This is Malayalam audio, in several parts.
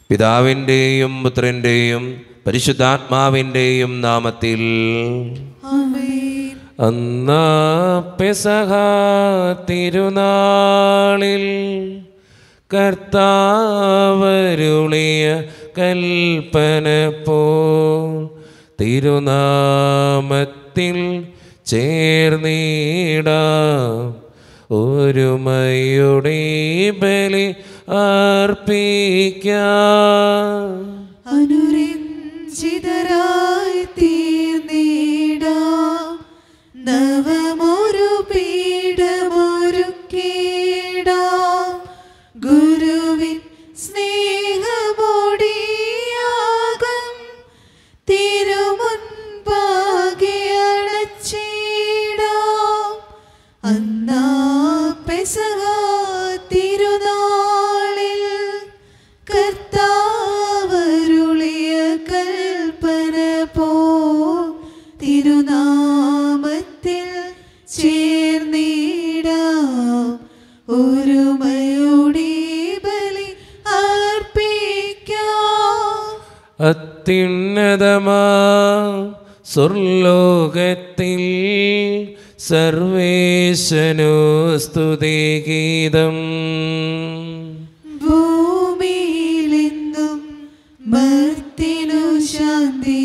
പിതാവിൻ്റെയും പുത്രൻ്റെയും പരിശുദ്ധാത്മാവിൻ്റെയും നാമത്തിൽ ആമേൻ അന്നാ പെസഹ തിരുനാളിൽ കർത്താവരുളിയ കൽപ്പന പോ തിരുനാമത്തിൽ ചേർന്നിടാം ഒരുമയുടെ ബലി അർപ്പിക്കാം അനുരഞ്ജിതരായി തീർന്നിടാം നവമൊരു പീഠമൊരുക്കിടാം ഗുരുവിൻ സ്നേഹമോടിയാകം തിരുമുൻപാകെ അടച്ചിടാം അന്നാ പെസഹ തിരുനാളിൽ കർത്താവരുളിയ കൽപ്പന പോ തിരുനാമത്തിൽ ചേർന്നിടാം ഒരുമയോടെ ബലി അർപ്പിക്കാം അത്യുന്നതമാ സ്വർലോകത്തിൽ സർവേശനു സ്തുതിഗീതം ഭൂമിയിലെന്നും മർത്തിനു ശാന്തി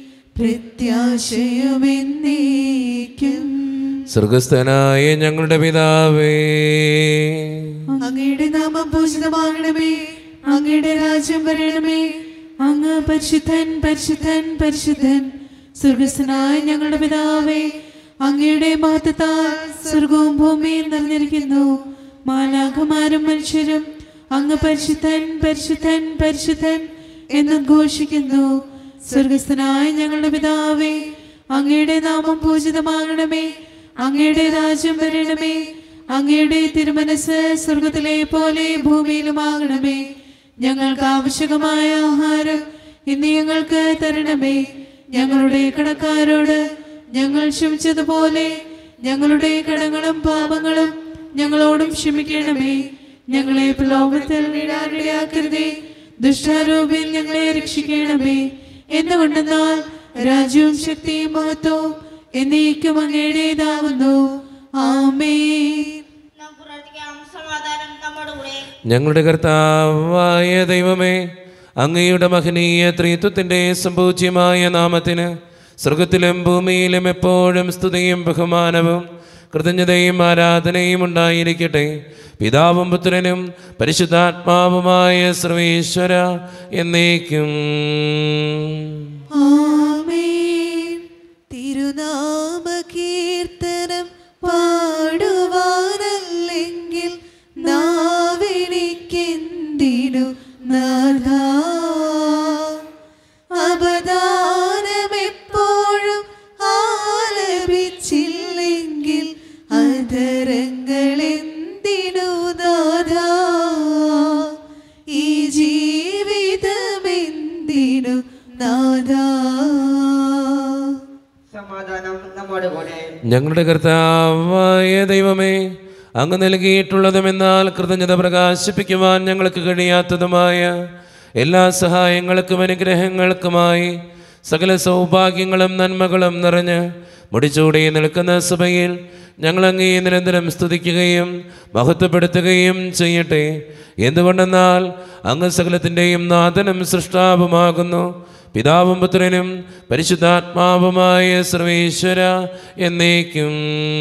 പ്രത്യാശയുമെന്നേക്കും സ്വർഗസ്ഥനായ ഞങ്ങളുടെ പിതാവേ അങ്ങയുടെ നാമം പൂജിതമാകണമേ അങ്ങയുടെ രാജ്യം വരണമേ അങ്ങ് പരിശുദ്ധൻ പരിശുദ്ധൻ പരിശുദ്ധൻ സ്വർഗസ്ഥനായ ഞങ്ങളുടെ പിതാവേ അങ്ങയുടെ മഹത്വത്താൽ സ്വർഗവും ഭൂമിയും നിറഞ്ഞിരിക്കുന്നു മാലാഖമാരും മനുഷ്യരും അങ്ങ് പരിശുദ്ധൻ പരിശുദ്ധൻ പരിശുദ്ധൻ എന്ന് ഘോഷിക്കുന്നു സ്വർഗസ്ഥനായ ഞങ്ങളുടെ പിതാവേ അങ്ങയുടെ നാമം പൂജിതമാകണമേ അങ്ങയുടെ രാജ്യം വരണമേ അങ്ങയുടെ തിരുമനസ് സ്വർഗത്തിലെ പോലെ ഭൂമിയിലുമാകണമേ ഞങ്ങൾക്ക് ആവശ്യകമായ ആഹാരം ഇന്ന് ഞങ്ങൾക്ക് തരണമേ ഞങ്ങളുടെ കടക്കാരോട് ഞങ്ങൾ ക്ഷമിച്ചതുപോലെ ഞങ്ങളുടെ കടങ്ങളും പാപങ്ങളും ഞങ്ങളോടും ക്ഷമിക്കണമേ ഞങ്ങളെ പ്രലോഭത്തിൽ വീടാനിടയാക്കരുതേ ദുഷ്ടാരൂപിൽ ഞങ്ങളെ രക്ഷിക്കണമേ എന്തുകൊണ്ടെന്നാൽ രാജ്യവും ശക്തിയും മഹത്വവും എന്നേക്കും അങ്ങയുടേതാകുന്നു ആമേ നാം പ്രാർത്ഥിക്കാം സമാധാനം നമ്മുടെ കൂടെ ഞങ്ങളുടെ കർത്താവായ ദൈവമേ അങ്ങയുടെ മഹനീയ ത്രിത്വത്തിൻ്റെ സംപൂജ്യമായ നാമത്തിന് സ്വർഗത്തിലും ഭൂമിയിലും എപ്പോഴും സ്തുതിയും ബഹുമാനവും കൃതജ്ഞതയും ആരാധനയും ഉണ്ടായിരിക്കട്ടെ പിതാവും പുത്രനും പരിശുദ്ധാത്മാവുമായ സർവേശ്വര എന്നേക്കും ആമേൻ തിരുനാമ കീർത്തനം പാടുവാനല്ലെങ്കിൽ നാവിനിക്കെന്തിനു നാഥ അപദാനമെപ്പോഴും ആലപിച്ചില്ലെങ്കിൽ അധരങ്ങളെന്തിനു നാഥ ഈ ജീവിതമെന്തിനു നാഥ സമാധാനം നമ്മുടെ കൂടെ ഞങ്ങളുടെ കർത്താവായ ദൈവമേ അങ്ങ് നൽകിയിട്ടുള്ളതുമെന്നാൽ കൃതജ്ഞത പ്രകാശിപ്പിക്കുവാൻ ഞങ്ങൾക്ക് കഴിയാത്തതുമായ എല്ലാ സഹായങ്ങൾക്കും അനുഗ്രഹങ്ങൾക്കുമായി സകല സൗഭാഗ്യങ്ങളും നന്മകളും നിറഞ്ഞ് മുടിച്ചൂടി നിൽക്കുന്ന സഭയിൽ ഞങ്ങൾ അങ്ങേ നിരന്തരം സ്തുതിക്കുകയും മഹത്വപ്പെടുത്തുകയും ചെയ്യട്ടെ എന്തുകൊണ്ടെന്നാൽ അങ്ങ് സകലത്തിൻ്റെയും നാഥനും സൃഷ്ടാവുമാകുന്നു പിതാവും പുത്രനും പരിശുദ്ധാത്മാവുമായ സർവേശ്വര എന്നേക്കും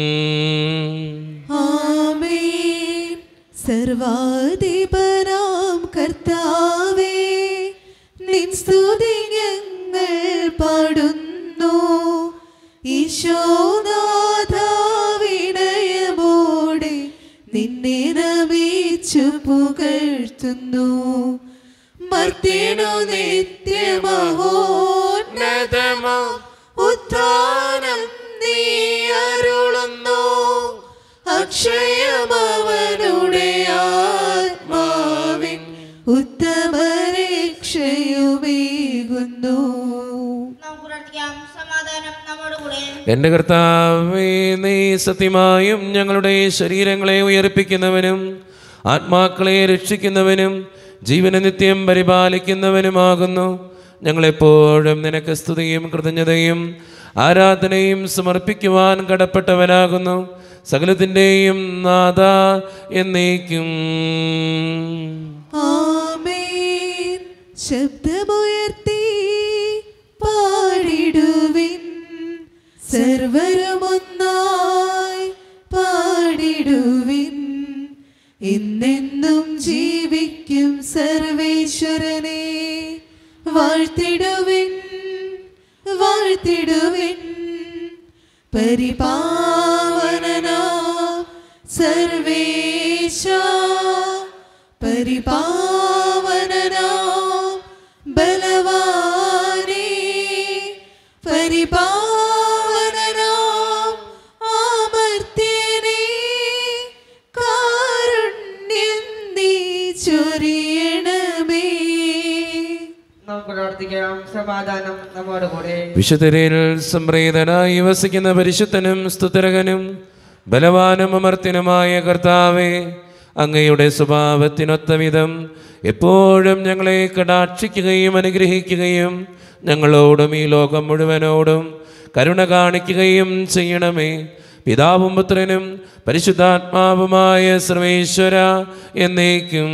ആമേൻ സർവാധിപനാം കർത്താവേ നിൻ സ്തുതി ഞങ്ങൾ പാടുന്നു ഈശോനാഥ വിനയമോടെ നിന്നെ നമിച്ചു പുകഴ്ത്തുന്നു മർത്തിനു നിത്യമഹോന്നതമോ ഉത്ഥാനം നീ അരുളുന്നു അക്ഷയമവനുടെ ആത്മാവിൻ ഉത്തമരക്ഷയുമേകുന്നു നാം പ്രാർത്ഥിക്കാം സമാധാനം നമ്മുടെ കൂടെ എൻ്റെ കർത്താവേ നീ സത്യമായും ഞങ്ങളുടെ ശരീരങ്ങളെ ഉയർപ്പിക്കുന്നവനും ആത്മാക്കളെ രക്ഷിക്കുന്നവനും ജീവന നിത്യം പരിപാലിക്കുന്നവനുമാകുന്നു ഞങ്ങളെപ്പോഴും നിനക്ക് സ്തുതിയും കൃതജ്ഞതയും ആരാധനയും സമർപ്പിക്കുവാൻ കടപ്പെട്ടവനാകുന്നു സകലത്തിൻ്റെയും നാഥ എന്നേക്കും ആമേൻ ശബ്ദമുയർത്തി പാടിടുവിൻ സർവരുമൊന്നായി പാടിടുവിൻ എന്നെന്നും ജീവിക്കും സർവേശ്വരനെ വാഴ്ത്തിടുവിൻ വാഴ്ത്തിടുവിൻ പരിപാവനനാ സർവേശ പരിപാവനനാ ബലവാനേ പരിപാവനനാ ആമർത്യനേ കാരുണ്യം നീ ചൊരിയണമേ നമുക്ക് പ്രാർത്ഥിക്കാം സമാധാനം നമ്മോട് കൂടെ വിശുദ്ധരിൽ സംപ്രീതനായി വസിക്കുന്ന പരിശുദ്ധനും സ്തുതരകനും ബലവാനും അമർത്തിനുമായ കർത്താവെ അങ്ങയുടെ സ്വഭാവത്തിനൊത്ത വിധം എപ്പോഴും ഞങ്ങളെ കടാക്ഷിക്കുകയും അനുഗ്രഹിക്കുകയും ഞങ്ങളോടും ഈ ലോകം മുഴുവനോടും കരുണ കാണിക്കുകയും ചെയ്യണമേ പിതാവും പുത്രനും പരിശുദ്ധാത്മാവുമായ സർവേശ്വര എന്നേക്കും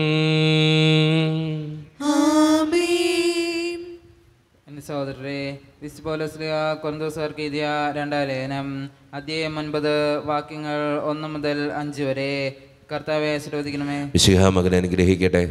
ആമേൻ എൻ്റെ സഹോദരരെ വിസ്പോലസ്ലിയ കൊന്തോസർക്ക് എഴുതിയ രണ്ടാം ലേഖനം അധ്യായം ഒൻപത് വാക്യങ്ങൾ ഒന്ന് മുതൽ അഞ്ച് വരെ കർത്താവെ ആശീർവദിക്കണമേ വിശിഹ മകനെ അനുഗ്രഹിക്കട്ടെ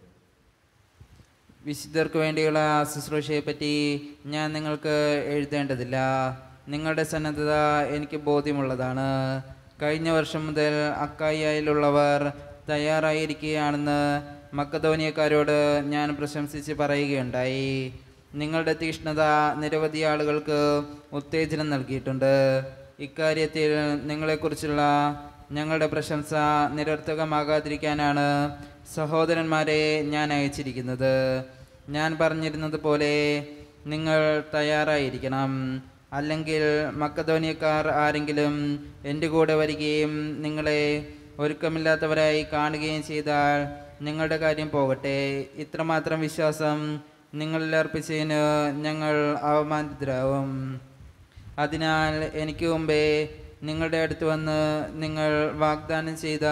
വിശുദ്ധർക്ക് വേണ്ടിയുള്ള ശുശ്രൂഷയെപ്പറ്റി ഞാൻ നിങ്ങൾക്ക് എഴുതേണ്ടതില്ല നിങ്ങളുടെ സന്നദ്ധത എനിക്ക് ബോധ്യമുള്ളതാണ് കഴിഞ്ഞ വർഷം മുതൽ അക്കായിലുള്ളവർ തയ്യാറായിരിക്കുകയാണെന്ന് മക്കധോനിയക്കാരോട് ഞാൻ പ്രശംസിച്ച് പറയുകയുണ്ടായി നിങ്ങളുടെ തീക്ഷ്ണത നിരവധി ആളുകൾക്ക് ഉത്തേജനം നൽകിയിട്ടുണ്ട് ഇക്കാര്യത്തിൽ നിങ്ങളെക്കുറിച്ചുള്ള ഞങ്ങളുടെ പ്രശംസ നിരർത്ഥകമാകാതിരിക്കാനാണ് സഹോദരന്മാരെ ഞാൻ അയച്ചിരിക്കുന്നത് ഞാൻ പറഞ്ഞിരുന്നത് പോലെ നിങ്ങൾ തയ്യാറായിരിക്കണം അല്ലെങ്കിൽ മക്കധോനിയക്കാർ ആരെങ്കിലും എൻ്റെ കൂടെ വരികയും നിങ്ങളെ ഒരുക്കമില്ലാത്തവരായി കാണുകയും ചെയ്താൽ നിങ്ങളുടെ കാര്യം പോകട്ടെ ഇത്രമാത്രം വിശ്വാസം നിങ്ങളിൽ അർപ്പിച്ചതിന് ഞങ്ങൾ അവമാനിതരാവും അതിനാൽ എനിക്ക് മുമ്പേ നിങ്ങളുടെ അടുത്ത് വന്ന് നിങ്ങൾ വാഗ്ദാനം ചെയ്ത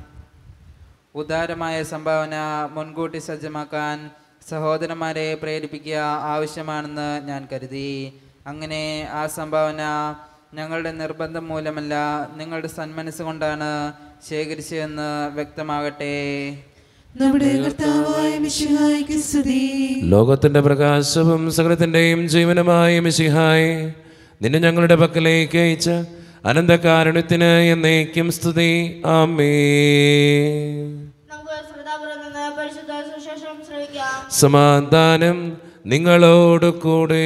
ഉദാരമായ സംഭാവന മുൻകൂട്ടി സജ്ജമാക്കാൻ സഹോദരന്മാരെ പ്രേരിപ്പിക്കുക ആവശ്യമാണെന്ന് ഞാൻ കരുതി അങ്ങനെ ആ സംഭാവന ഞങ്ങളുടെ നിർബന്ധം മൂലമല്ല നിങ്ങളുടെ സന്മനസ് കൊണ്ടാണ് ശേഖരിച്ചതെന്ന് വ്യക്തമാകട്ടെ നമ്മുടെ കർത്താവായ മിശിഹായ്ക്ക് സ്തുതി ലോകത്തിന്റെ പ്രകാശവും സകലത്തിന്റെയും ജീവനുമായ മിശിഹായി നിന്നെ ഞങ്ങളുടെ പക്കലേക്ക് അയച്ച അനന്തകാരുണ്യത്തിന് എന്നേക്കും സ്തുതി ആമേ നമുക്ക് ശ്രദ്ധാപുരം നിന്ന് പരിശുദ്ധ സുശേഷം ശ്രമിക്കാം സമാധാനം നിങ്ങളോട് കൂടെ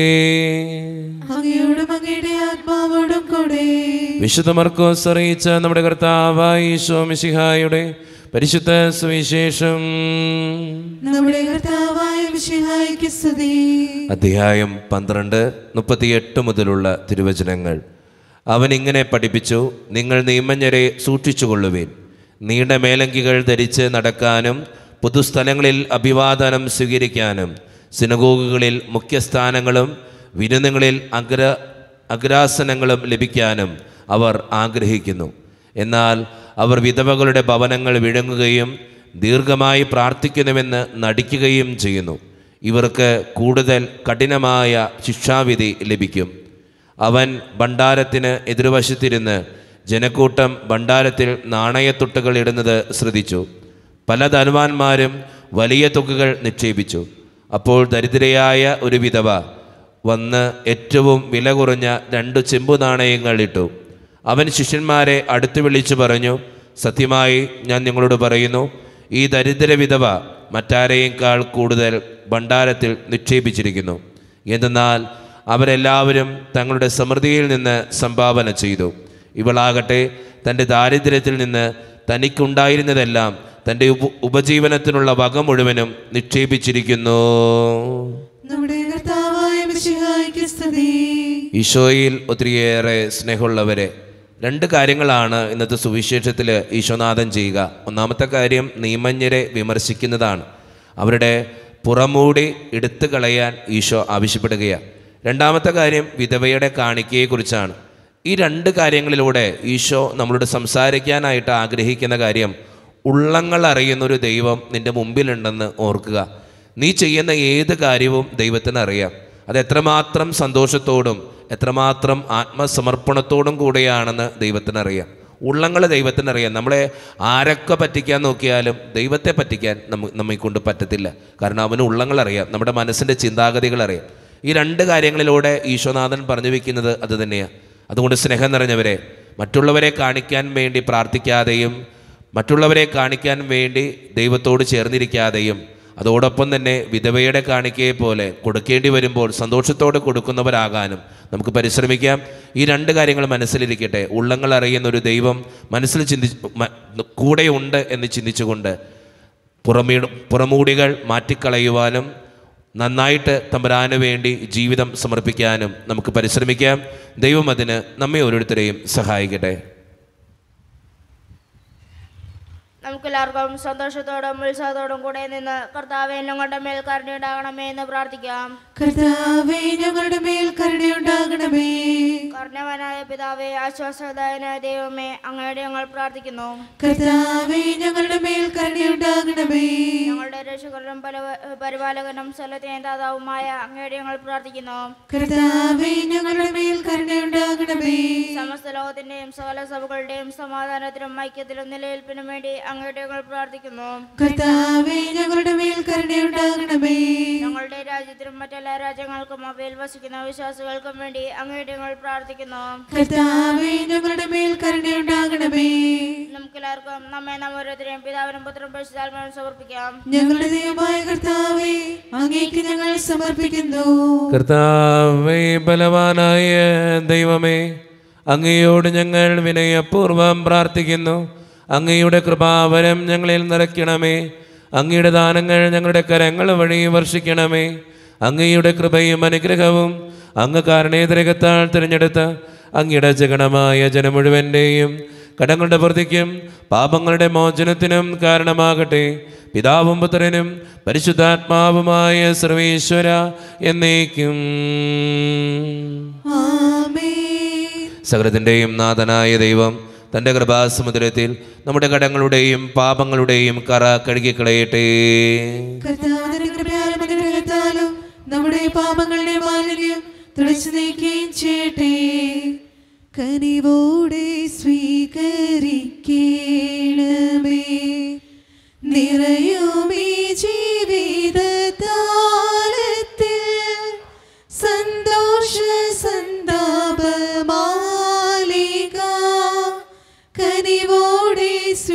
അങ്ങയോടും അങ്ങയുടെ ആത്മാവോടും കൂടെ വിശുദ്ധ മർക്കോസ് അറിയിച്ച നമ്മുടെ കർത്താവായ ഈശോ മിശിഹായുടെ പരിശുദ്ധ സുവിശേഷം നമ്മുടെ കർത്താവായ മിശിഹായ്ക്ക് സ്തുതി അധ്യായം പന്ത്രണ്ട് മുപ്പത്തിയെട്ട് മുതലുള്ള തിരുവചനങ്ങൾ അവൻ ഇങ്ങനെ പഠിപ്പിച്ചു നിങ്ങൾ നിയമജ്ഞരെ സൂക്ഷിച്ചുകൊള്ളുവിൻ നീണ്ട മേലങ്കികൾ ധരിച്ച് നടക്കാനും പൊതുസ്ഥലങ്ങളിൽ അഭിവാദനം സ്വീകരിക്കാനും സിനഗോഗുകളിൽ മുഖ്യസ്ഥാനങ്ങളും വിരുന്നുകളിൽ അഗ്ര അഗ്രാസനങ്ങളും ലഭിക്കാനും അവർ ആഗ്രഹിക്കുന്നു എന്നാൽ അവർ വിധവകളുടെ ഭവനങ്ങൾ വിഴുങ്ങുകയും ദീർഘമായി പ്രാർത്ഥിക്കുന്നുവെന്ന് നടിക്കുകയും ചെയ്യുന്നു ഇവർക്ക് കൂടുതൽ കഠിനമായ ശിക്ഷാവിധി ലഭിക്കും അവൻ ഭണ്ഡാരത്തിന് എതിർവശത്തിരുന്ന് ജനക്കൂട്ടം ഭണ്ഡാരത്തിൽ നാണയത്തുട്ടുകൾ ഇടുന്നത് ശ്രദ്ധിച്ചു പല ധനവാന്മാരും വലിയ തുകകൾ നിക്ഷേപിച്ചു അപ്പോൾ ദരിദ്രയായ ഒരു വിധവ വന്ന് ഏറ്റവും വില കുറഞ്ഞ രണ്ടു ചെമ്പു നാണയങ്ങൾ ഇട്ടു അവൻ ശിഷ്യന്മാരെ അടുത്ത് വിളിച്ചു പറഞ്ഞു സത്യമായി ഞാൻ നിങ്ങളോട് പറയുന്നു ഈ ദരിദ്ര വിധവ മറ്റാരെയേക്കാൾ കൂടുതൽ ഭണ്ഡാരത്തിൽ നിക്ഷേപിച്ചിരിക്കുന്നു എന്തെന്നാൽ അവരെല്ലാവരും തങ്ങളുടെ സമൃദ്ധിയിൽ നിന്ന് സംഭാവന ചെയ്തു ഇവളാകട്ടെ തൻ്റെ ദാരിദ്ര്യത്തിൽ നിന്ന് തനിക്കുണ്ടായിരുന്നതെല്ലാം തൻ്റെ ഉപ ഉപജീവനത്തിനുള്ള വക മുഴുവനും നിക്ഷേപിച്ചിരിക്കുന്നു നമ്മുടെ കർത്താവായ മിശിഹായ്ക്ക് സ്തുതി ഈശോയിൽ ഒത്തിരിയേറെ സ്നേഹമുള്ളവരെ രണ്ട് കാര്യങ്ങളാണ് ഇന്നത്തെ സുവിശേഷത്തിൽ ഈശോനാഥൻ ചെയ്യുക ഒന്നാമത്തെ കാര്യം നിയമജ്ഞരെ വിമർശിക്കുന്നതാണ് അവരുടെ പുറമൂടി എടുത്തു കളയാൻ ഈശോ ആവശ്യപ്പെടുകയാണ് രണ്ടാമത്തെ കാര്യം വിധവയുടെ കാണിക്കയെക്കുറിച്ചാണ് ഈ രണ്ട് കാര്യങ്ങളിലൂടെ ഈശോ നമ്മളോട് സംസാരിക്കാനായിട്ട് ആഗ്രഹിക്കുന്ന കാര്യം ഉള്ളങ്ങൾ അറിയുന്നൊരു ദൈവം നിൻ്റെ മുമ്പിലുണ്ടെന്ന് ഓർക്കുക നീ ചെയ്യുന്ന ഏത് കാര്യവും ദൈവത്തിന് അറിയാം അത് എത്രമാത്രം സന്തോഷത്തോടും എത്രമാത്രം ആത്മസമർപ്പണത്തോടും കൂടെയാണെന്ന് ദൈവത്തിനറിയാം ഉള്ളങ്ങൾ ദൈവത്തിനറിയാം നമ്മളെ ആരൊക്കെ പറ്റിക്കാൻ നോക്കിയാലും ദൈവത്തെ പറ്റിക്കാൻ നമ്മ നമ്മെ കൊണ്ട് പറ്റത്തില്ല കാരണം അവന് ഉള്ളങ്ങൾ അറിയാം നമ്മുടെ മനസ്സിൻ്റെ ചിന്താഗതികൾ അറിയാം ഈ രണ്ട് കാര്യങ്ങളിലൂടെ ഈശോനാഥൻ പറഞ്ഞു വെക്കുന്നത് അത് തന്നെയാണ് അതുകൊണ്ട് സ്നേഹം നിറഞ്ഞവരെ മറ്റുള്ളവരെ കാണിക്കാൻ വേണ്ടി പ്രാർത്ഥിക്കാതെയും മറ്റുള്ളവരെ കാണിക്കാൻ വേണ്ടി ദൈവത്തോട് ചേർന്നിരിക്കാതെയും അതോടൊപ്പം തന്നെ വിധവയുടെ കാണിക്കയെ പോലെ കൊടുക്കേണ്ടി വരുമ്പോൾ സന്തോഷത്തോടെ കൊടുക്കുന്നവരാകാനും നമുക്ക് പരിശ്രമിക്കാം ഈ രണ്ട് കാര്യങ്ങൾ മനസ്സിലിരിക്കട്ടെ ഉള്ളങ്ങൾ അറിയുന്ന ഒരു ദൈവം മനസ്സിൽ ചിന്തി മ- കൂടെയുണ്ട് എന്ന് ചിന്തിച്ചുകൊണ്ട് പുറമീ പുറമൂടികൾ മാറ്റിക്കളയുവാനും നന്നായിട്ട് തമ്പരാന് വേണ്ടി ജീവിതം സമർപ്പിക്കാനും നമുക്ക് പരിശ്രമിക്കാം ദൈവം അതിന് നമ്മെ ഓരോരുത്തരെയും സഹായിക്കട്ടെ നമുക്കെല്ലാവർക്കും സന്തോഷത്തോടും ഉത്സാഹത്തോടും കൂടെ നിന്ന് കർത്താവെ ഞങ്ങളുടെ മേൽ കരുണയുണ്ടാകണമേ എന്ന് പ്രാർത്ഥിക്കാം കർത്താവേ ഞങ്ങളുടെ മേൽ കരുണയുണ്ടാകണമേ കർണവനായ പിതാവേ ആശ്വാസദായനായ ദൈവമേ അങ്ങയുടെ ഞങ്ങൾ പ്രാർത്ഥിക്കുന്നു കർത്താവേ ഞങ്ങളുടെ മേൽ കരുണയുണ്ടാകണമേ ഞങ്ങളുടെ രക്ഷകരും പല- പരിപാലകനും സ്ഥലത്തെ ദാതാവുമായ അങ്ങയുടെ ഞങ്ങൾ പ്രാർത്ഥിക്കുന്നു കർത്താവേ ഞങ്ങളുടെ മേൽ കരുണയുണ്ടാകണമേ സമസ്ത ലോകത്തിന്റെയും സകല സഭകളുടെയും സമാധാനത്തിനും ഐക്യത്തിലും നിലനിൽപ്പിനും വേണ്ടി അങ്ങയുടെ ഞങ്ങൾ പ്രാർത്ഥിക്കുന്നു കർത്താവേ ഞങ്ങളുടെ മേൽ കരുണയുണ്ടാകണമേ ഞങ്ങളുടെ രാജ്യത്തിനും മറ്റെല്ലാ രാജ്യങ്ങൾക്കും അവയിൽ വസിക്കുന്ന വിശ്വാസികൾക്കും വേണ്ടി അങ്ങയുടെ ഞങ്ങൾ പ്രാർത്ഥിക്കുന്നു കർത്താവേ ഞങ്ങളുടെ മേൽ കരുണയുണ്ടാകണമേ നമുക്കെല്ലാവർക്കും നമ്മെ നാം ഓരോരുത്തരെയും പിതാവിനും പുത്രനും പരിശുദ്ധാത്മാവിനും സമർപ്പിക്കാം ഞങ്ങളുടെ ദൈവമായ കർത്താവേ അങ്ങേക്ക് ഞങ്ങൾ സമർപ്പിക്കുന്നു കർത്താവേ ബലവാനായ ദൈവമേ അങ്ങയോട് ഞങ്ങൾ വിനയപൂർവം പ്രാർത്ഥിക്കുന്നു അങ്ങയുടെ കൃപാവരം ഞങ്ങളിൽ നിറയ്ക്കണമേ അങ്ങയുടെ ദാനങ്ങൾ ഞങ്ങളുടെ കരങ്ങൾ വഴി വർഷിക്കണമേ അങ്ങയുടെ കൃപയും അനുഗ്രഹവും അങ്ങ് കാരണേതരകത്താൽ തിരഞ്ഞെടുത്ത അങ്ങയുടെ ജഗണമായ ജനം മുഴുവൻ്റെയും കടങ്ങളുടെ പ്രതിക്കും പാപങ്ങളുടെ മോചനത്തിനും കാരണമാകട്ടെ പിതാവും പുത്രനും പരിശുദ്ധാത്മാവുമായ സർവേശ്വര എന്നേക്കും ആമേൻ സകലത്തിൻ്റെയും നാഥനായ ദൈവം തൻ്റെ കൃപാസമുദ്രത്തിൽ നമ്മുടെ കടങ്ങളുടെയും പാപങ്ങളുടെയും കറ കഴുകിക്കളയട്ടെ കർത്താവിന്റെ കൃപയാലും അനുഗ്രഹത്താലും നമ്മുടെ പാപങ്ങളുടെ മാലിന്യം തുടച്ചു നീക്കുകയും ചെയ്യട്ടെ കനിവോടെ സ്വീകരിക്കണമേ നിറയുമീ ജീവിതത്താലത്തിൽ സന്തോഷ സന്താപമാലിക കനിവോടെ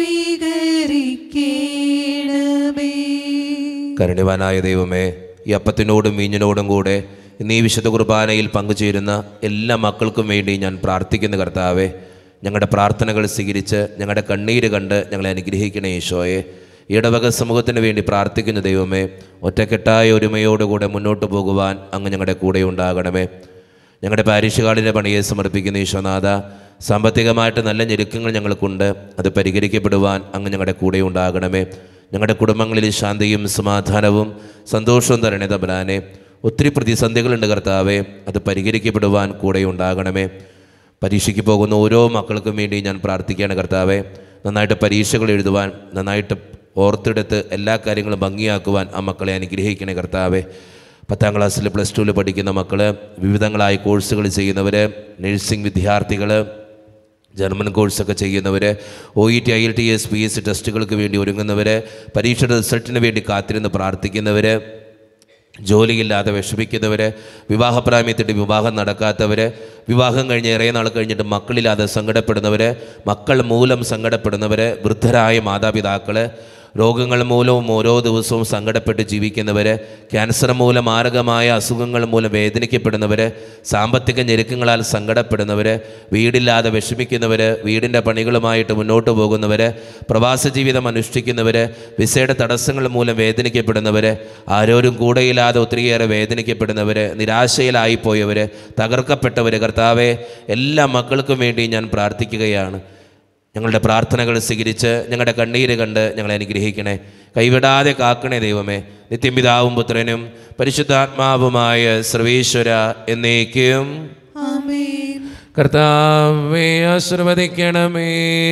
സ്വീകരിക്കണമേ കരുണിവാനായ ദൈവമേ ഈ അപ്പത്തിനോടും മീഞ്ഞിനോടും കൂടെ ഇന്ന് ഈ വിശുദ്ധ കുർബാനയിൽ പങ്കുചേരുന്ന എല്ലാ മക്കൾക്കും വേണ്ടി ഞാൻ പ്രാർത്ഥിക്കുന്ന കർത്താവേ ഞങ്ങളുടെ പ്രാർത്ഥനകൾ സ്വീകരിച്ച് ഞങ്ങളുടെ കണ്ണീര് കണ്ട് ഞങ്ങളെ അനുഗ്രഹിക്കണേ ഈശോയെ ഈ ഇടവക സമൂഹത്തിന് വേണ്ടി പ്രാർത്ഥിക്കുന്ന ദൈവമേ ഒറ്റക്കെട്ടായ ഒരുമയോടുകൂടെ മുന്നോട്ട് പോകുവാൻ അങ്ങ് ഞങ്ങളുടെ കൂടെ ഉണ്ടാകണമേ ഞങ്ങളുടെ പാരിഷുകാടിൻ്റെ പണിയെ സമർപ്പിക്കുന്ന ഈശോനാഥ സാമ്പത്തികമായിട്ട് നല്ല ഞെരുക്കങ്ങൾ ഞങ്ങൾക്കുണ്ട് അത് പരിഹരിക്കപ്പെടുവാൻ അങ്ങ് ഞങ്ങളുടെ കൂടെ ഉണ്ടാകണമേ ഞങ്ങളുടെ കുടുംബങ്ങളിൽ ശാന്തിയും സമാധാനവും സന്തോഷവും തരണേ തമ്പരാനെ ഒത്തിരി പ്രതിസന്ധികളുണ്ട് കർത്താവേ അത് പരിഹരിക്കപ്പെടുവാൻ കൂടെ ഉണ്ടാകണമേ പരീക്ഷയ്ക്ക് പോകുന്ന ഓരോ മക്കൾക്കും വേണ്ടി ഞാൻ പ്രാർത്ഥിക്കുകയാണ് കർത്താവേ നന്നായിട്ട് പരീക്ഷകൾ എഴുതുവാൻ നന്നായിട്ട് ഓർത്തെടുത്ത് എല്ലാ കാര്യങ്ങളും ഭംഗിയാക്കുവാൻ ആ മക്കളെ അനുഗ്രഹിക്കണേ കർത്താവേ പത്താം ക്ലാസ്സിൽ പ്ലസ് ടുവിൽ പഠിക്കുന്ന മക്കൾ വിവിധങ്ങളായ കോഴ്സുകൾ ചെയ്യുന്നവർ നഴ്സിംഗ് വിദ്യാർത്ഥികൾ ജർമ്മൻ കോഴ്സൊക്കെ ചെയ്യുന്നവർ O E T I E L T S P S ടെസ്റ്റുകൾക്ക് വേണ്ടി ഒരുങ്ങുന്നവർ പരീക്ഷയുടെ റിസൾട്ടിന് വേണ്ടി കാത്തിരുന്ന് പ്രാർത്ഥിക്കുന്നവർ ജോലിയില്ലാതെ വിഷമിക്കുന്നവർ വിവാഹപ്രാമ്യത്തിൻ്റെ വിവാഹം നടക്കാത്തവർ വിവാഹം കഴിഞ്ഞ് ഏറെ നാൾ കഴിഞ്ഞിട്ട് മക്കളില്ലാതെ സങ്കടപ്പെടുന്നവർ മക്കൾ മൂലം സങ്കടപ്പെടുന്നവർ വൃദ്ധരായ മാതാപിതാക്കൾ രോഗങ്ങൾ മൂലവും ഓരോ ദിവസവും സങ്കടപ്പെട്ട് ജീവിക്കുന്നവർ ക്യാൻസർ മൂലം മാരകമായ അസുഖങ്ങൾ മൂലം വേദനിക്കപ്പെടുന്നവർ സാമ്പത്തിക ഞെരുക്കങ്ങളാൽ സങ്കടപ്പെടുന്നവർ വീടില്ലാതെ വിഷമിക്കുന്നവർ വീടിൻ്റെ പണികളുമായിട്ട് മുന്നോട്ട് പോകുന്നവർ പ്രവാസ ജീവിതം അനുഷ്ഠിക്കുന്നവർ വിസയുടെ തടസ്സങ്ങൾ മൂലം വേദനിക്കപ്പെടുന്നവർ ആരോരും കൂടെയില്ലാതെ ഒത്തിരിയേറെ വേദനിക്കപ്പെടുന്നവർ നിരാശയിലായിപ്പോയവർ തകർക്കപ്പെട്ടവർ കർത്താവെ എല്ലാ മക്കൾക്കും വേണ്ടി ഞാൻ പ്രാർത്ഥിക്കുകയാണ് ഞങ്ങളുടെ പ്രാർത്ഥനകൾ സ്വീകരിച്ച് ഞങ്ങളുടെ കണ്ണീര് കണ്ട് ഞങ്ങളെ അനുഗ്രഹിക്കണേ കൈവിടാതെ കാക്കണേ ദൈവമേ നിത്യപിതാവും പുത്രനും പരിശുദ്ധാത്മാവുമായ സർവേശ്വര എന്നേക്കും ആമേൻ കർത്താവെ ആശീർവദിക്കണമേ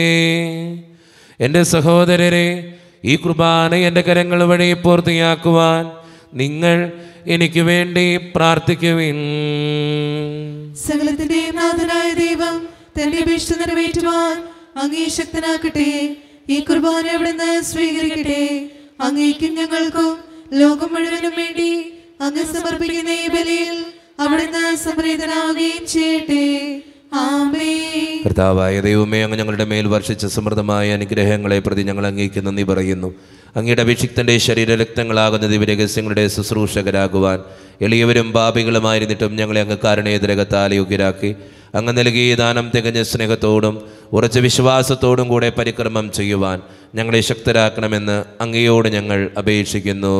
എൻ്റെ സഹോദരരെ ഈ കുർബാന എൻ്റെ കരങ്ങൾ വഴി പൂർത്തിയാക്കുവാൻ നിങ്ങൾ എനിക്ക് വേണ്ടി പ്രാർത്ഥിക്കുവിൻ സകലത്തിന്റെ നാഥനായ ദൈവം തന്റെ അപേക്ഷ നിറവേറ്റുവാൻ അങ്ങേ ശക്തനാക്കട്ടെ ഈ കുർബാന അവിടുന്ന് സ്വീകരിക്കട്ടെ അങ്ങേക്കും ഞങ്ങൾക്കും ലോകം മുഴുവനും വേണ്ടി അങ്ങ് സമർപ്പിക്കുന്ന ഈ ബലിയിൽ അവിടുന്ന് സംപ്രീതനാവുകയും ചെയ്യട്ടെ ആമേ കർത്താവായ ദൈവമേ അങ്ങ് ഞങ്ങളുടെ മേൽ വർഷിച്ച സമൃദ്ധമായ അനുഗ്രഹങ്ങളെ പ്രതി ഞങ്ങൾ അങ്ങേക്ക് നന്ദി പറയുന്നു അങ്ങയുടെ അഭിഷിക്തന്റെ ശരീരരക്തങ്ങളാകുന്ന ദിവ്യരഹസ്യങ്ങളുടെ ശുശ്രൂഷകരാകുവാൻ എളിയവരും പാപികളുമായിരുന്നിട്ടും ഞങ്ങളെ അങ്ങ് കാരണേതരകത്താൽ യോഗ്യരാക്കി അങ്ങ് നൽകിയ ദാനം തികഞ്ഞ സ്നേഹത്തോടും ഉറച്ച വിശ്വാസത്തോടും കൂടെ പരിക്രമം ചെയ്യുവാൻ ഞങ്ങളെ ശക്തരാക്കണമെന്ന് അങ്ങയോട് ഞങ്ങൾ അപേക്ഷിക്കുന്നു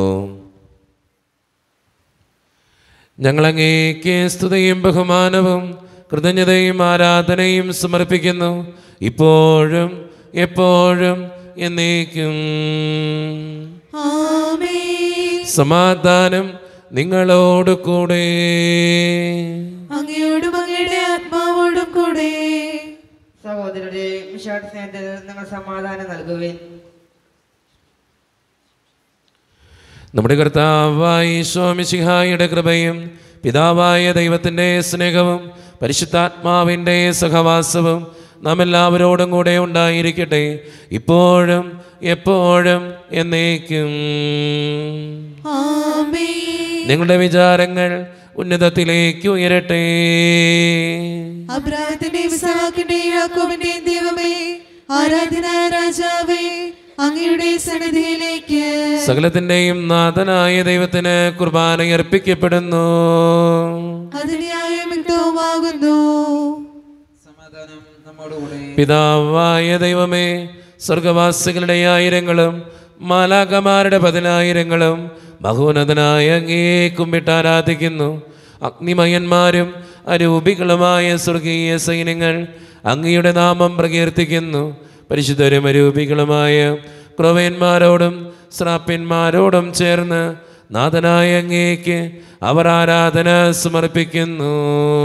ഞങ്ങളങ്ങേക്ക് സ്തുതിയും ബഹുമാനവും കൃതജ്ഞതയും ആരാധനയും സമർപ്പിക്കുന്നു ഇപ്പോഴും എപ്പോഴും എന്നേക്കും ആമേ സമാധാനം നിങ്ങളോട് കൂടെ അങ്ങയോടും അങ്ങയുടെ ആത്മാവോടും കൂടെ സഹോദരരെ വിശാട് സ്നേഹത്തിൽ നിങ്ങൾ സമാധാനം നൽകുവിൻ നമ്മുടെ കർത്താവായ സ്വാമിശിഹായുടെ കൃപയും പിതാവായ ദൈവത്തിൻ്റെ സ്നേഹവും പരിശുദ്ധാത്മാവിൻ്റെ സഹവാസവും നാം എല്ലാവരോടും കൂടെ ഉണ്ടായിരിക്കട്ടെ ഇപ്പോഴും എപ്പോഴും എന്നേക്കും ആമേ നിങ്ങളുടെ വിചാരങ്ങൾ ഉന്നതത്തിലേക്ക് ഉയരട്ടെ അബ്രാഹത്തിന്റെയും ഇസ്ഹാക്കിന്റെയും യാക്കോബിന്റെയും ദൈവമേ ആരാധനായ രാജാവേ അങ്ങയുടെ സന്നിധിയിലേക്ക് സകലത്തിൻ്റെയും നാഥനായ ദൈവത്തിന് കുർബാന അർപ്പിക്കപ്പെടുന്നു അതിന്യായം യുക്തവുമാകുന്നു സമാധാനം നമ്മോടുകൂടെ പിതാവായ ദൈവമേ സ്വർഗവാസികളുടെ ആയിരങ്ങളും മാലാകമാരുടെ പതിനായിരങ്ങളും മഹോന്നതനായ അങ്ങേ കുമ്പിട്ട് ആരാധിക്കുന്നു അഗ്നിമയന്മാരും അരൂപികളുമായ സ്വർഗീയ സൈന്യങ്ങൾ അങ്ങയുടെ നാമം പ്രകീർത്തിക്കുന്നു പരിശുദ്ധരും അരൂപികളുമായ ക്രൊവന്മാരോടും ശ്രാപ്യന്മാരോടും ചേർന്ന് നാഥനായ അങ്ങേക്ക് അവർ ആരാധന സമർപ്പിക്കുന്നു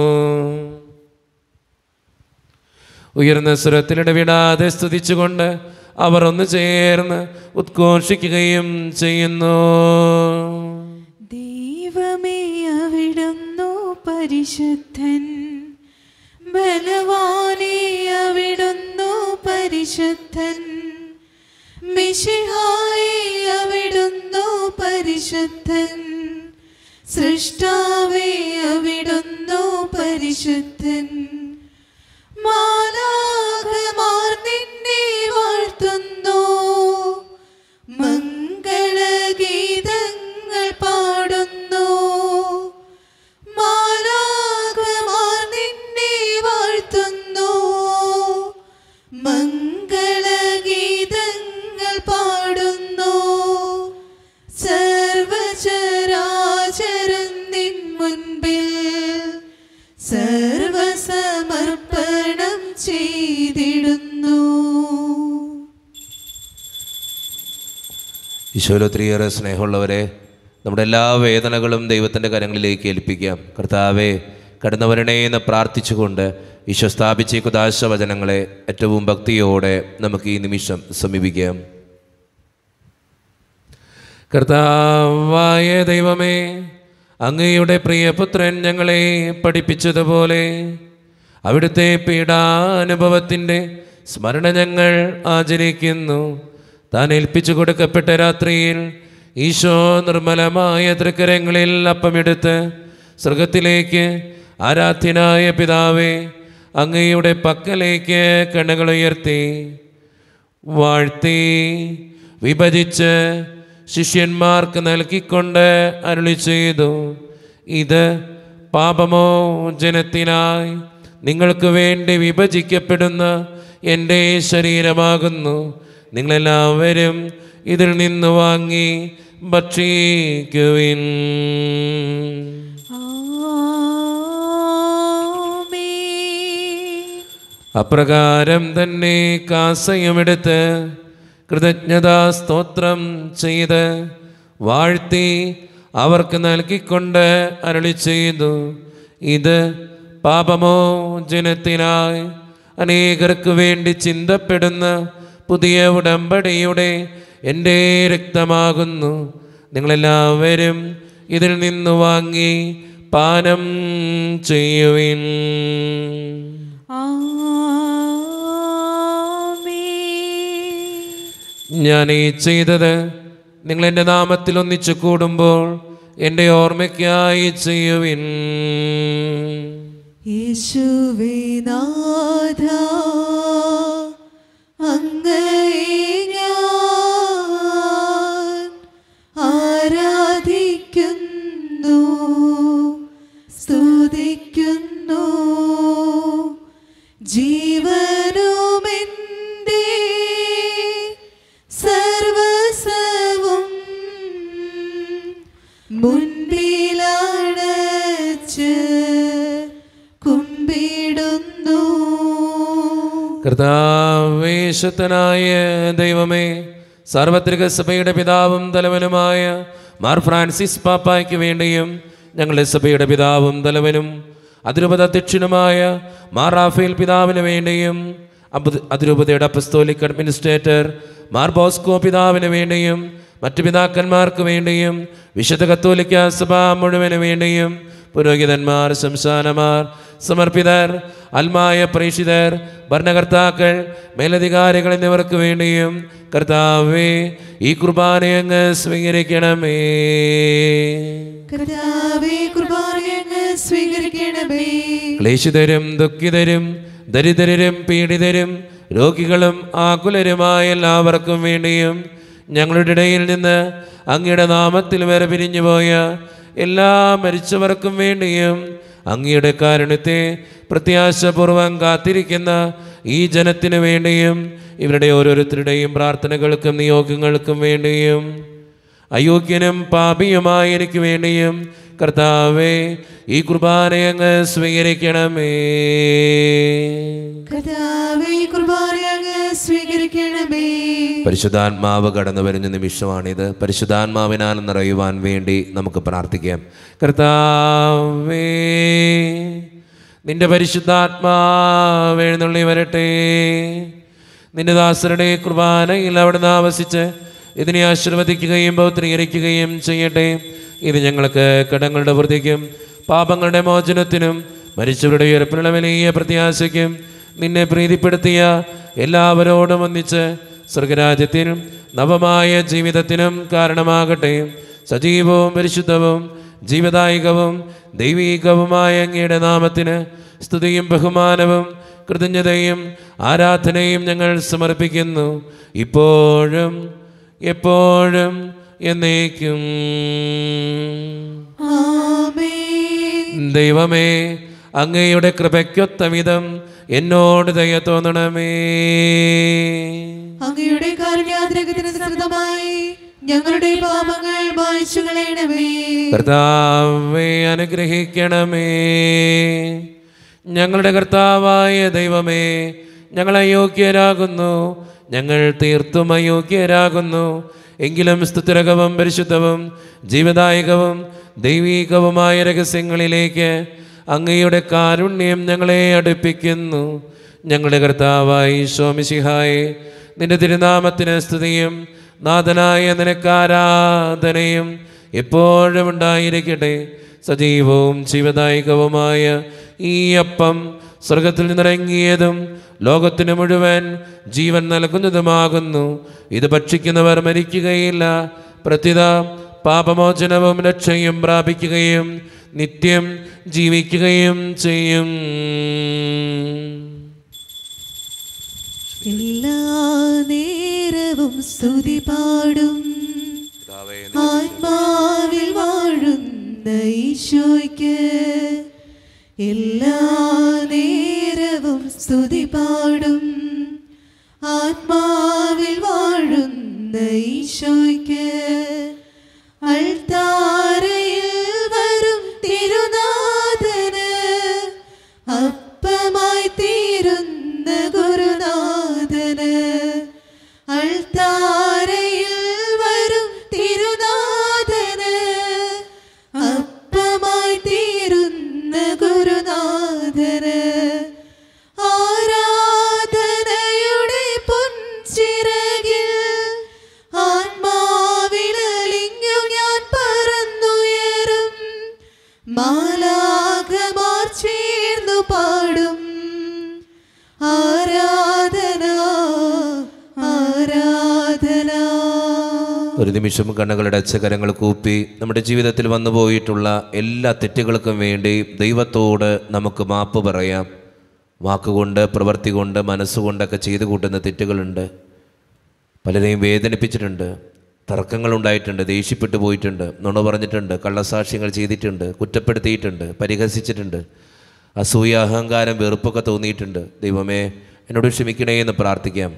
ഉയർന്ന സ്വരത്തിലിടവിടാതെ സ്തുതിച്ചുകൊണ്ട് അവർ ഒന്ന് ചേർന്ന് ഉദ്ഘോഷിക്കുകയും ചെയ്യുന്നു ദൈവമേ അവിടുന്നു പരിശുദ്ധൻ ബലവാനേ അവിടുന്നു പരിശുദ്ധൻ മിശിഹായേ അവിടുന്നു പരിശുദ്ധൻ സൃഷ്ടാവേ അവിടുന്നു പരിശുദ്ധൻ മാലാഖമാർ നിന്നെ വാഴ്ത്തുന്നു മംഗളഗീതങ്ങൾ പാടുന്നു മാലാഖമാർ നിന്നെ വാഴ്ത്തുന്നു മംഗളഗീതങ്ങൾ പാടുന്നു സർവചരാചരം നിൻ മുൻപിൽ സർവസമർപ്പണം ചെയ്തിടുന്നു ഈശോയിൽ ഒത്തിരിയേറെ സ്നേഹമുള്ളവരെ നമ്മുടെ എല്ലാ വേദനകളും ദൈവത്തിൻ്റെ കരങ്ങളിലേക്ക് ഏൽപ്പിക്കാം കർത്താവെ കടന്നവരണേ എന്ന് പ്രാർത്ഥിച്ചുകൊണ്ട് ഈശോ സ്ഥാപിച്ച ഈ കുദാശ വചനങ്ങളെ ഏറ്റവും ഭക്തിയോടെ നമുക്ക് ഈ നിമിഷം സമീപിക്കാം കർത്താവായ ദൈവമേ അങ്ങയുടെ പ്രിയപുത്രൻ ഞങ്ങളെ പഠിപ്പിച്ചതുപോലെ അവിടുത്തെ പീഡാനുഭവത്തിൻ്റെ സ്മരണ ഞങ്ങൾ ആചരിക്കുന്നു താൻ ഏൽപ്പിച്ചു കൊടുക്കപ്പെട്ട രാത്രിയിൽ ഈശോ നിർമ്മലമായ തൃക്കരങ്ങളിൽ അപ്പമെടുത്ത് സ്വർഗത്തിലേക്ക് ആരാധ്യനായ പിതാവേ അങ്ങയുടെ പക്കലേക്ക് കണ്ണുകൾ ഉയർത്തി വാഴ്ത്തി വിഭജിച്ച് ശിഷ്യന്മാർക്ക് നൽകിക്കൊണ്ട് അരുളി ചെയ്തു ഇത് പാപമോചനത്തിനായി നിങ്ങൾക്ക് വേണ്ടി വിഭജിക്കപ്പെടുന്ന എൻ്റെ ശരീരമാകുന്നു നിങ്ങളെല്ലാവരും ഇതിൽ നിന്ന് വാങ്ങി ഭക്ഷിക്കുവിൻ ആമേൻ അപ്രകാരം തന്നെ കാസയുമെടുത്ത് കൃതജ്ഞതാ സ്തോത്രം ചെയ്ത് വാഴ്ത്തി അവർക്ക് നൽകിക്കൊണ്ട് അരുളി ചെയ്തു ഇത് പാപമോചനത്തിനായി അനേകർക്ക് വേണ്ടി ചിന്തപ്പെടുന്ന പുതിയ ഉടമ്പടിയുടെ എൻ്റെ രക്തമാകുന്നു നിങ്ങളെല്ലാവരും ഇതിൽ നിന്ന് വാങ്ങി പാനം ചെയ്യുവിൻ ആമേൻ ഞാൻ ഈ ചെയ്തത് നിങ്ങൾ എൻ്റെ നാമത്തിൽ ഒന്നിച്ചു കൂടുമ്പോൾ എൻ്റെ ഓർമ്മയ്ക്കായി ചെയ്യുവിൻ യേശുവേ നാഥ അങ്ങയെ ഞാൻ ആരാധിക്കുന്നു സ്തുതിക്കുന്നു ജീവനുമെൻ്റെ സർവസവും മുൻപിലടച്ച് കുമ്പിടുന്നു കർത്താവേശത്തനായ ദൈവമേ സാർവത്രിക സഭയുടെ പിതാവും തലവനുമായ മാർ ഫ്രാൻസിസ് പാപ്പായ്ക്ക് വേണ്ടിയും ഞങ്ങളുടെ സഭയുടെ പിതാവും തലവനും അതിരൂപത അധ്യക്ഷനുമായ മാർ റാഫേൽ പിതാവിന് വേണ്ടിയും അബ്- അതിരൂപതയുടെ അപ്പസ്തോലിക് അഡ്മിനിസ്ട്രേറ്റർ മാർ ബോസ്കോ പിതാവിന് വേണ്ടിയും മറ്റു പിതാക്കന്മാർക്ക് വേണ്ടിയും വിശുദ്ധ കത്തോലിക്ക സഭ മുഴുവന് വേണ്ടിയും പുരോഹിതന്മാർ സംസ്ഥാനമാർ സമർപ്പിതർ അൽമായ പ്രേക്ഷിതർ ഭരണകർത്താക്കൾ മേലധികാരികൾ എന്നിവർക്ക് വേണ്ടിയും കർത്താവേ ഈ കുർബാനയങ്ങ് സ്വീകരിക്കണമേ കർത്താവേ കുർബാനയങ്ങ് സ്വീകരിക്കണമേ ക്ലേശിതരും ദുഃഖിതരും ദരിദ്രരും പീഡിതരും രോഗികളും ആകുലരുമായ എല്ലാവർക്കും വേണ്ടിയും ഞങ്ങളുടെ ഇടയിൽ നിന്ന് അങ്ങയുടെ നാമത്തിൽ വരെ പിരിഞ്ഞുപോയ എല്ലാ മരിച്ചവർക്കും വേണ്ടിയും അങ്ങയുടെ കാരുണ്യത്തെ പ്രത്യാശപൂർവം കാത്തിരിക്കുന്ന ഈ ജനത്തിനു വേണ്ടിയും ഇവരുടെ ഓരോരുത്തരുടെയും പ്രാർത്ഥനകൾക്കും നിയോഗങ്ങൾക്കും വേണ്ടിയും അയോഗ്യനും പാപിയുമായ എനിക്ക് വേണ്ടിയും കർത്താവേ ഈ കുർബാനയങ്ങ് സ്വീകരിക്കണമേ കർത്താവേ കുർബാനയങ്ങ് സ്വീകരിക്കണമേ പരിശുദ്ധാത്മാവ് കടന്നു വരുന്ന നിമിഷമാണിത് പരിശുദ്ധാത്മാവിനാൽ നിറയുവാൻ വേണ്ടി നമുക്ക് പ്രാർത്ഥിക്കാം കർത്താവേ നിന്റെ പരിശുദ്ധാത്മാവ് എഴുന്നള്ളി വരട്ടെ നിന്റെ ദാസരുടെ കുർബാനയിൽ അവിടുന്ന് ആവസിച്ച് ഇതിനെ ആശീർവദിക്കുകയും പൗത്രീകരിക്കുകയും ചെയ്യട്ടെ ഇത് ഞങ്ങൾക്ക് കടങ്ങളുടെ വൃത്തിക്കും പാപങ്ങളുടെ മോചനത്തിനും മരിച്ചവരുടെ ഉയർപ്പിനുള്ള വലിയ പ്രത്യാശയ്ക്കും നിന്നെ പ്രീതിപ്പെടുത്തിയ എല്ലാവരോടും ഒന്നിച്ച് സ്വർഗരാജ്യത്തിനും നവമായ ജീവിതത്തിനും കാരണമാകട്ടെ സജീവവും പരിശുദ്ധവും ജീവദായികവും ദൈവീകവുമായ അങ്ങയുടെ നാമത്തിന് സ്തുതിയും ബഹുമാനവും കൃതജ്ഞതയും ആരാധനയും ഞങ്ങൾ സമർപ്പിക്കുന്നു ഇപ്പോഴും എപ്പോഴും എന്നേക്കും ആമേൻ ദൈവമേ അങ്ങയുടെ കൃപയ്ക്കൊത്ത വിധം എന്നോട് ദയ തോന്നണമേ അങ്ങയുടെ കാരുണ്യാദ്രകത്തിന് ശ്രദ്ധമായി ഞങ്ങളുടെ പാപങ്ങൾ മായ്ച്ചു കളയണമേ കർത്താവെ അനുഗ്രഹിക്കണമേ ഞങ്ങളുടെ കർത്താവായ ദൈവമേ ഞങ്ങൾ അയോഗ്യരാകുന്നു ഞങ്ങൾ തീർത്തും അയോഗ്യരാകുന്നു എങ്കിലും സ്തുതിരകവും പരിശുദ്ധവും ജീവദായകവും ദൈവീകവുമായ രഹസ്യങ്ങളിലേക്ക് അങ്ങയുടെ കാരുണ്യം ഞങ്ങളെ അടുപ്പിക്കുന്നു ഞങ്ങളുടെ കർത്താവായി ശോമിശിഹായെ നിന്റെ തിരുനാമത്തിന് സ്തുതിയും നാഥനായ നിനക്കാരാധനയും എപ്പോഴും ഉണ്ടായിരിക്കട്ടെ സജീവവും ജീവദായകവുമായ ഈ അപ്പം സ്വർഗത്തിൽ നിന്നിറങ്ങിയതും ലോകത്തിന് മുഴുവൻ ജീവൻ നൽകുന്നതുമാകുന്നു ഇത് ഭക്ഷിക്കുന്നവർ മരിക്കുകയില്ല പ്രത്യുത പാപമോചനവും രക്ഷയും പ്രാപിക്കുകയും നിത്യം ജീവിക്കുകയും ചെയ്യും എല്ലാ നേര നേരവും സ്തുതി പാടും ആത്മാവിൽ വാഴുന്ന ഈശോയ്ക്ക് എല്ലാ നേരവും സ്തുതി പാടും ആത്മാവിൽ വാഴുന്ന ഈശോയ്ക്ക് അൾത്താരയിൽ വരും തിരുനാഥന് അപ്പമായി തീരുന്ന ഗുരുനാഥന് അൾത്താരയിൽ വരും തിരുനാഥന് അപ്പമായി തീരുന്ന ഗുരുനാഥന് ആരാധനയുടെ പൊൻചിറകിൽ ആത്മാവിലലിഞ്ഞു ഞാൻ പറന്നുയരും മാലാഖമാർ ചേർന്നു പാടും ആരാധന ആരാധന ഒരു നിമിഷം കണ്ണുകളുടെ അച്ചകരങ്ങൾ കൂപ്പി നമ്മുടെ ജീവിതത്തിൽ വന്നു പോയിട്ടുള്ള എല്ലാ തെറ്റുകൾക്കും വേണ്ടി ദൈവത്തോട് നമുക്ക് മാപ്പ് പറയാം വാക്കുകൊണ്ട് പ്രവൃത്തി കൊണ്ട് മനസ്സുകൊണ്ടൊക്കെ ചെയ്തു കൂട്ടുന്ന തെറ്റുകളുണ്ട് പലരെയും വേദനിപ്പിച്ചിട്ടുണ്ട് തർക്കങ്ങളുണ്ടായിട്ടുണ്ട് ദേഷ്യപ്പെട്ടു പോയിട്ടുണ്ട് നുണ പറഞ്ഞിട്ടുണ്ട് കള്ളസാക്ഷ്യങ്ങൾ ചെയ്തിട്ടുണ്ട് കുറ്റപ്പെടുത്തിയിട്ടുണ്ട് പരിഹസിച്ചിട്ടുണ്ട് അസൂയ അഹങ്കാരം വെറുപ്പൊക്കെ തോന്നിയിട്ടുണ്ട് ദൈവമേ എന്നോട് ക്ഷമിക്കണേ എന്ന് പ്രാർത്ഥിക്കാം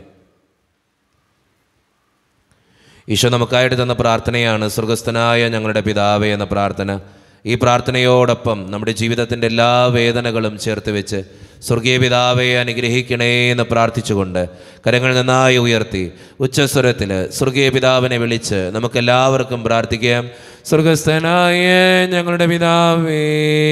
ഈശോ നമുക്കായിട്ട് തന്ന പ്രാർത്ഥനയാണ് സ്വർഗസ്ഥനായ ഞങ്ങളുടെ പിതാവേ എന്ന പ്രാർത്ഥന ഈ പ്രാർത്ഥനയോടൊപ്പം നമ്മുടെ ജീവിതത്തിൻ്റെ എല്ലാ വേദനകളും ചേർത്ത് വെച്ച് സ്വർഗീയ പിതാവെ അനുഗ്രഹിക്കണേ എന്ന് പ്രാർത്ഥിച്ചുകൊണ്ട് കരങ്ങൾ നന്നായി ഉയർത്തി ഉച്ചസ്വരത്തിൽ സ്വർഗീയ പിതാവിനെ വിളിച്ച് നമുക്കെല്ലാവർക്കും പ്രാർത്ഥിക്കാം സ്വർഗസ്ഥനായ ഞങ്ങളുടെ പിതാവേ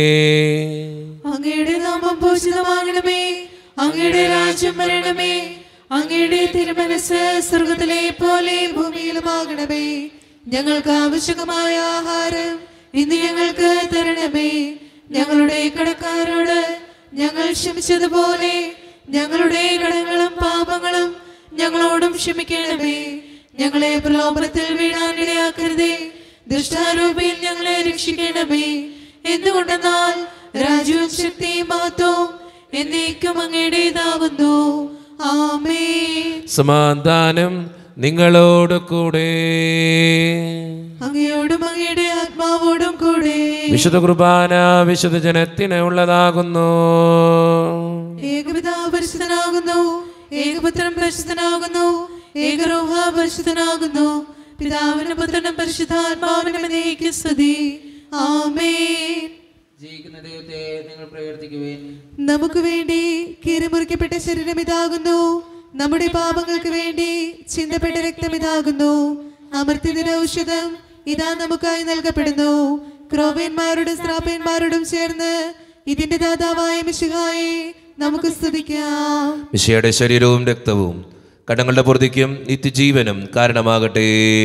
അങ്ങയുടെ നാമം പൂജിതമാകണമേ അങ്ങയുടെ രാജ്യം വരണമേ അങ്ങയുടെ തിരുമനസ് സ്വർഗത്തിലെ പോലെ ഭൂമിയിലുമാകണമേ ഞങ്ങൾക്ക് ആവശ്യകമായ ആഹാരം ഇന്ന് ഞങ്ങൾക്ക് തരണമേ ഞങ്ങളുടെ കടക്കാരോട് ഞങ്ങൾ ക്ഷമിച്ചതുപോലെ ഞങ്ങളുടെ കടങ്ങളും പാപങ്ങളും ഞങ്ങളോടും ക്ഷമിക്കണമേ ഞങ്ങളെ പ്രലോഭനത്തിൽ വീഴാനിടയാക്കരുതേ ദുഷ്ടാരൂപിയിൽ ഞങ്ങളെ രക്ഷിക്കണമേ എന്തുകൊണ്ടെന്നാൽ രാജ്യവും ശക്തിയും മഹത്വവും എന്നേക്കും അങ്ങയുടേതാവുന്നു ആമേ സമാധാനം നിങ്ങളോട് കൂടെ അങ്ങയോടും അങ്ങയുടെ ആത്മാവോടും കൂടെ വിശുദ്ധ കുർബാന വിശുദ്ധ ജനത്തിന് ഉള്ളതാകുന്നു ഏകപിതാവ് പരിശുദ്ധനാകുന്നു ഏകപുത്രൻ പരിശുദ്ധനാകുന്നു ഏകരോഹ പരിശുദ്ധനാകുന്നു പിതാവിനും പുത്രനും പരിശുദ്ധാത്മാവിനും എന്നേക്കും സ്തുതി ആമേൻ ജയിക്കുന്ന ദൈവത്തെ നിങ്ങൾ പ്രകീർത്തിക്കുവേൻ നമുക്ക് വേണ്ടി കീറിമുറിക്കപ്പെട്ട ശരീരം ഇതാകുന്നു നമ്മുടെ പാപങ്ങൾക്ക് വേണ്ടി ചിന്തപ്പെട്ട രക്തം ഇതാകുന്നു അമർത്യതിന് ഔഷധം ഇതാ നമുക്കായി നൽകപ്പെടുന്നു ക്രോവേന്മാരോടും സ്ത്രാപ്പന്മാരോടും ചേർന്ന് ഇതിന്റെ ദാതാവായ മിശുഹായെ നമുക്ക് സ്തുതിക്കാം മിശയുടെ ശരീരവും രക്തവും കടങ്ങളുടെ പൊറുതിക്കും നിത്യജീവനും കാരണമാകട്ടെ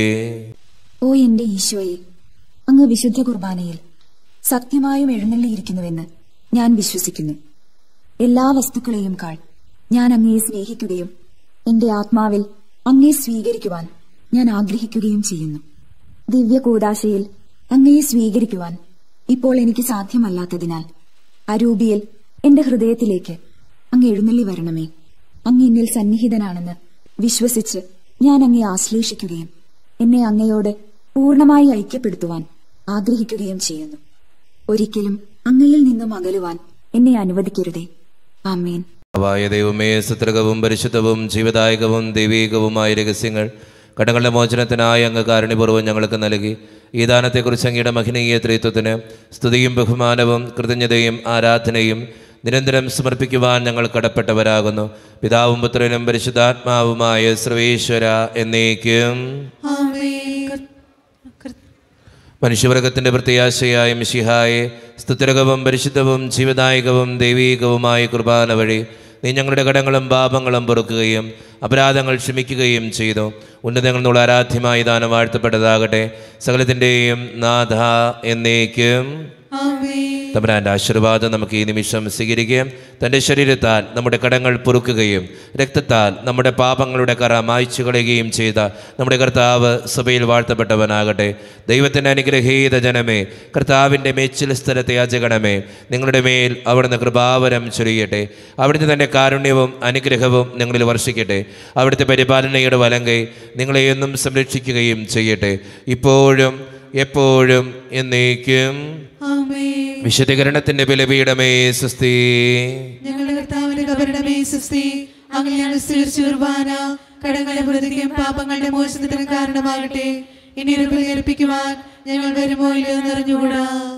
ഓ എന്റെ ഈശോയെ അങ്ങ് വിശുദ്ധ കുർബാനയിൽ സത്യമായും എഴുന്നള്ളിയിരിക്കുന്നുവെന്ന് ഞാൻ വിശ്വസിക്കുന്നു എല്ലാ വസ്തുക്കളെയും കാൾ ഞാൻ അങ്ങയെ സ്നേഹിക്കുകയും എന്റെ ആത്മാവിൽ അങ്ങയെ സ്വീകരിക്കുവാൻ ഞാൻ ആഗ്രഹിക്കുകയും ചെയ്യുന്നു ദിവ്യ കൂടാശയിൽ അങ്ങയെ സ്വീകരിക്കുവാൻ ഇപ്പോൾ എനിക്ക് സാധ്യമല്ലാത്തതിനാൽ അരൂപിയിൽ എന്റെ ഹൃദയത്തിലേക്ക് അങ്ങ് എഴുന്നള്ളി വരണമേ അങ്ങ് എന്നിൽ സന്നിഹിതനാണെന്ന് വിശ്വസിച്ച് ഞാൻ അങ്ങയെ ആശ്ലേഷിക്കുകയും എന്നെ അങ്ങയോട് പൂർണ്ണമായി ഐക്യപ്പെടുത്തുവാൻ ആഗ്രഹിക്കുകയും ചെയ്യുന്നു ഒരിക്കലും അങ്ങയിൽ നിന്നും അകലുവാൻ എന്നെ അനുവദിക്കരുതേ ആമേൻ വായ ദൈവമേ സത്രകവും പരിശുദ്ധവും ജീവദായകവും ദൈവീകവുമായ രഹസ്യങ്ങൾ കടങ്ങളുടെ മോചനത്തിനായി അങ്ങ് കാരുണ്യപൂർവ്വം ഞങ്ങൾക്ക് നൽകി ഈ ദാനത്തെക്കുറിച്ച് അങ്ങയുടെ മഹിനീയ ത്രിത്വത്തിന് സ്തുതിയും ബഹുമാനവും കൃതജ്ഞതയും ആരാധനയും നിരന്തരം സമർപ്പിക്കുവാൻ ഞങ്ങൾ കടപ്പെട്ടവരാകുന്നു പിതാവും പുത്രനും പരിശുദ്ധാത്മാവുമായ സർവേശ്വര എന്നേക്കും ആമേൻ മനുഷ്യവർഗത്തിൻ്റെ പ്രത്യാശയായ മിശിഹായെ സ്തുതിരകവും പരിശുദ്ധവും ജീവദായകവും ദൈവീകവുമായ കുർബാന വഴി നീ ഞങ്ങളുടെ കടങ്ങളും പാപങ്ങളും പൊറുക്കുകയും അപരാധങ്ങൾ ക്ഷമിക്കുകയും ചെയ്തു ഉന്നതങ്ങൾ എന്നുള്ള ആരാധ്യമായി ദാനം വാഴ്ത്തപ്പെട്ടതാകട്ടെ സകലത്തിൻ്റെയും നാഥ എന്നേക്കും ആമേൻ തമ്പുരാൻ്റെ ആശീർവാദം നമുക്ക് ഈ നിമിഷം സ്വീകരിക്കുകയും തൻ്റെ ശരീരത്താൽ നമ്മുടെ കടങ്ങൾ പൊറുക്കുകയും രക്തത്താൽ നമ്മുടെ പാപങ്ങളുടെ കറ മായ്ച്ചു കളയുകയും ചെയ്ത നമ്മുടെ കർത്താവ് സഭയിൽ വാഴ്ത്തപ്പെട്ടവനാകട്ടെ ദൈവത്തിൻ്റെ അനുഗ്രഹീത ജനമേ കർത്താവിൻ്റെ മേച്ചിൽ സ്ഥലത്തെ യാചകണമേ നിങ്ങളുടെ മേൽ അവിടുന്ന് കൃപാവരം ചൊരിയട്ടെ അവിടുത്തെ തൻ്റെ കാരുണ്യവും അനുഗ്രഹവും നിങ്ങളിൽ വർഷിക്കട്ടെ അവിടുത്തെ പരിപാലനയുടെ വലങ്കை നിങ്ങളെ എന്നും സംരക്ഷിക്കുകയും ചെയ്യട്ടെ ഇപ്പോഴും എപ്പോഴും എന്നേക്കും ആമേ വിശദീകരണത്തിന്റെ ബലപീഠമേ സുസ്ഥി ഞങ്ങളുടെ കർത്താവിന്റെ കബരുടെ സുസ്തി അങ്ങനെ ഞങ്ങൾ സ്വീകരിച്ചു കുർബാന കടങ്ങളുടെ പ്രതിക്കും പാപങ്ങളുടെ മോചനത്തിനും കാരണമാകട്ടെ ഇനി ഒരു ഏൽപ്പിക്കുവാൻ ഞങ്ങൾ വരുമോ ഇല്ലയോ എന്നറിഞ്ഞുകൂടാ